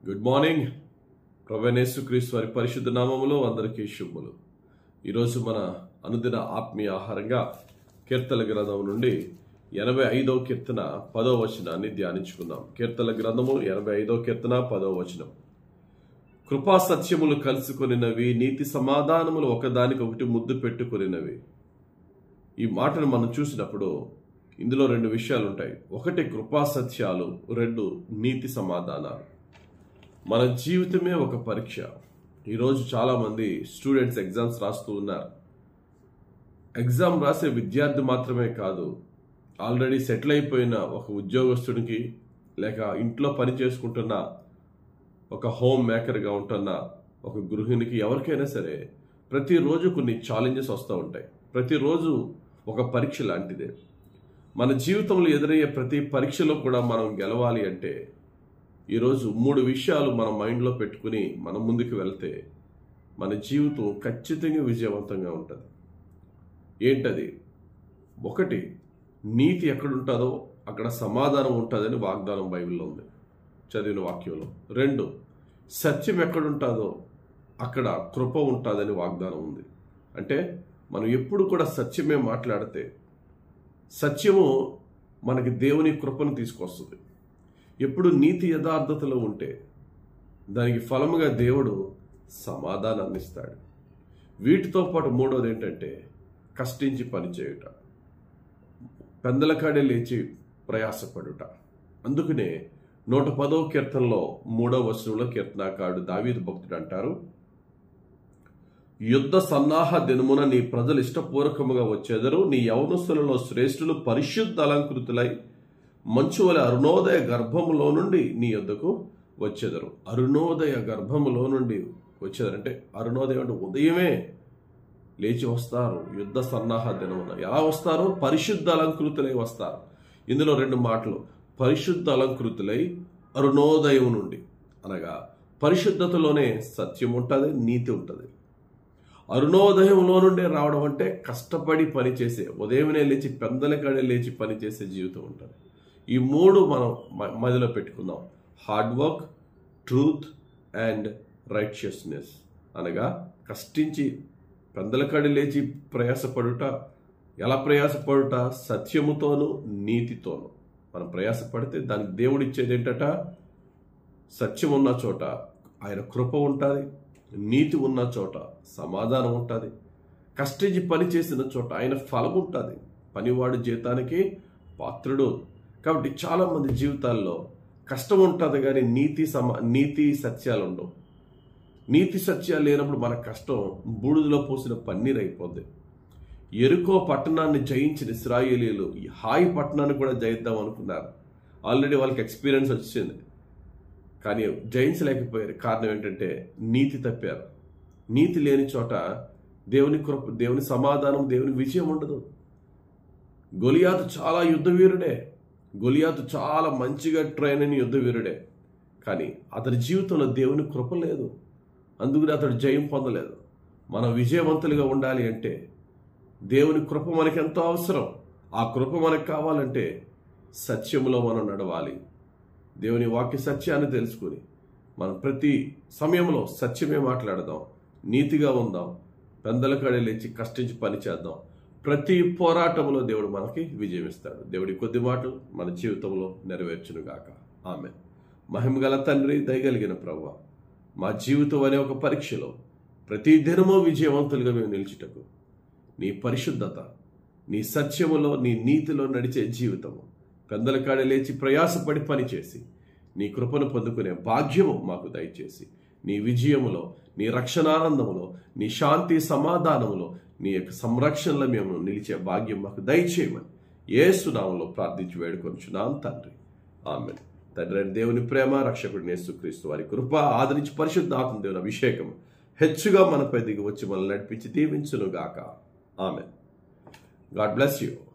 good morning ప్రవేణేశ్వక్రీస్తు వారి పరిశుద్ధ నామములో అందరికీ శుభములు ఈరోజు మన అనుదిన ఆత్మీయ ఆహారంగా కీర్తన గ్రంథం నుండి ఎనభై ఐదవ కీర్తన పదో వచనాన్ని ధ్యానించుకుందాం కీర్తన గ్రంథము ఎనభై ఐదవ కీర్తన పదో వచనం కృపా సత్యములు కలుసుకొనినవి నీతి సమాధానములు ఒకదానికొకటి ముద్దు పెట్టుకొనినవి ఈ మాటను మనం చూసినప్పుడు ఇందులో రెండు విషయాలు ఉంటాయి ఒకటి కృపా సత్యాలు రెండు నీతి సమాధానాలు మన జీవితమే ఒక పరీక్ష ఈరోజు చాలామంది స్టూడెంట్స్ ఎగ్జామ్స్ రాస్తూ ఉన్నారు ఎగ్జామ్ రాసే విద్యార్థి మాత్రమే కాదు ఆల్రెడీ సెటిల్ అయిపోయిన ఒక ఉద్యోగస్తుడికి లేక ఇంట్లో పని చేసుకుంటున్న ఒక హోమ్ మేకర్గా ఉంటున్న ఒక గృహిణికి ఎవరికైనా సరే ప్రతిరోజు కొన్ని ఛాలెంజెస్ వస్తూ ఉంటాయి ప్రతిరోజు ఒక పరీక్ష లాంటిదే మన జీవితంలో ఎదురయ్యే ప్రతి పరీక్షలో కూడా మనం గెలవాలి అంటే ఈరోజు మూడు విషయాలు మన మైండ్లో పెట్టుకుని మనం ముందుకు వెళ్తే మన జీవితం ఖచ్చితంగా విజయవంతంగా ఉంటుంది ఏంటది ఒకటి నీతి ఎక్కడుంటుందో అక్కడ సమాధానం ఉంటుందని వాగ్దానం బైబిల్లో ఉంది చదివిన వాక్యంలో రెండు సత్యం ఎక్కడుంటుందో అక్కడ కృప ఉంటుందని వాగ్దానం ఉంది అంటే మనం ఎప్పుడు కూడా సత్యమే మాట్లాడితే సత్యము మనకి దేవుని కృపను తీసుకొస్తుంది ఎప్పుడు నీతి యథార్థతలో ఉంటే దానికి ఫలముగా దేవుడు సమాధానాన్ని ఇస్తాడు వీటితో పాటు మూడోది ఏంటంటే కష్టించి పనిచేయుట పెందలకాడే లేచి ప్రయాసపడుట అందుకనే నూట పదో కీర్తనలో మూడో వచనంలో కీర్తనాకారుడు దావీదు భక్తుడు అంటారు యుద్ధ సన్నాహ దినమున నీ ప్రజలు ఇష్టపూర్వకముగా వచ్చేదరు నీ యవనస్తులలో శ్రేష్ఠులు పరిశుద్ధ అలంకృతులై మంచు వలె అరుణోదయ గర్భములో నుండి నీ యొద్దకు వచ్చేదరు అరుణోదయ గర్భములో నుండి వచ్చేదరంటే అరుణోదయం అంటే ఉదయమే లేచి వస్తారు యుద్ధ సన్నాహ దినమున ఎలా వస్తారు పరిశుద్ధ అలంకృతులై వస్తారు ఇందులో రెండు మాటలు పరిశుద్ధ అలంకృతులై అరుణోదయం నుండి అనగా పరిశుద్ధతలోనే సత్యం ఉంటుంది నీతి ఉంటుంది అరుణోదయంలో నుండే రావడం అంటే కష్టపడి పనిచేసే ఉదయమే లేచి పెందలకాడే లేచి పనిచేసే జీవితం ఉంటుంది ఈ మూడు మనం మ- మదిలో పెట్టుకుందాం hard work truth and righteousness అనగా కష్టించి పెందలకాడి లేచి ప్రయాసపడుట ఎలా ప్రయాసపడుట సత్యముతోను నీతితోను మనం ప్రయాసపడితే దానికి దేవుడు ఇచ్చేది ఏంటట సత్యం ఉన్న చోట ఆయన కృప ఉంటుంది నీతి ఉన్న చోట సమాధానం ఉంటుంది కష్టించి పని చేసిన చోట ఆయన ఫలం ఉంటుంది పనివాడు జీతానికి పాత్రుడు కాబట్టి చాలామంది జీవితాల్లో కష్టం ఉంటుంది కానీ నీతి సమా నీతి సత్యాలు ఉండవు నీతి సత్యాలు లేనప్పుడు మన కష్టం బూడిదలో పోసిన పన్నీర్ అయిపోద్ది ఎరుకో పట్టణాన్ని జయించిన ఇస్రాయేలీలు ఈ హాయి పట్టణాన్ని కూడా జయిద్దాం అనుకున్నారు ఆల్రెడీ వాళ్ళకి ఎక్స్పీరియన్స్ వచ్చింది కానీ జయించలేకపోయారు కారణం ఏంటంటే నీతి తప్పారు నీతి లేని చోట దేవుని కృప దేవుని సమాధానం దేవుని విజయం ఉండదు గొలియాతు చాలా యుద్ధ వీరుడే గొలియాతు చాలా మంచిగా ట్రైన్ అయిన యుద్ధ వీరుడే కానీ అతని జీవితంలో దేవుని కృప లేదు అందుకని అతడు జయం పొందలేదు మనం విజయవంతులుగా ఉండాలి అంటే దేవుని కృప మనకి ఎంతో అవసరం ఆ కృప మనకు కావాలంటే సత్యములో మనం నడవాలి దేవుని వాక్య సత్యాన్ని తెలుసుకుని మనం ప్రతి సమయంలో సత్యమే మాట్లాడదాం నీతిగా ఉందాం పెందలకాడే లేచి కష్టించి పని చేద్దాం ప్రతి పోరాటంలో దేవుడు మనకి విజయం ఇస్తాడు దేవుడి కొద్ది మాటలు మన జీవితంలో నెరవేర్చును గాక ఆమె మహిమగల తండ్రి దయగలిగిన ప్రవ్వ మా జీవితం అనే ఒక పరీక్షలో ప్రతి దినమూ విజయవంతులుగా మేము నిలిచుటకు నీ పరిశుద్ధత నీ సత్యములో నీ నీతిలో నడిచే జీవితము పెందలకాడ లేచి ప్రయాసపడి పనిచేసి నీ కృపను పొందుకునే భాగ్యము మాకు దయచేసి నీ విజయములో నీ రక్షణానందములో నీ శాంతి సమాధానములో నీ యొక్క సంరక్షణలో మేము నిలిచే భాగ్యం మాకు దయచేయమని ఏసునామంలో ప్రార్థించి వేడుకొంచున్నాం తండ్రి ఆమె తండ్రి అయిన దేవుని ప్రేమ రక్షకుడిని యేసుక్రీస్తు వారి కృప ఆదరించి పరిశుద్ధ ఆత్మ దేవుని అభిషేకం హెచ్చుగా మనపై దిగి వచ్చి మనల్ని నడిపించి దీవించును గాక ఆమె గాడ్ బ్లెస్ యూ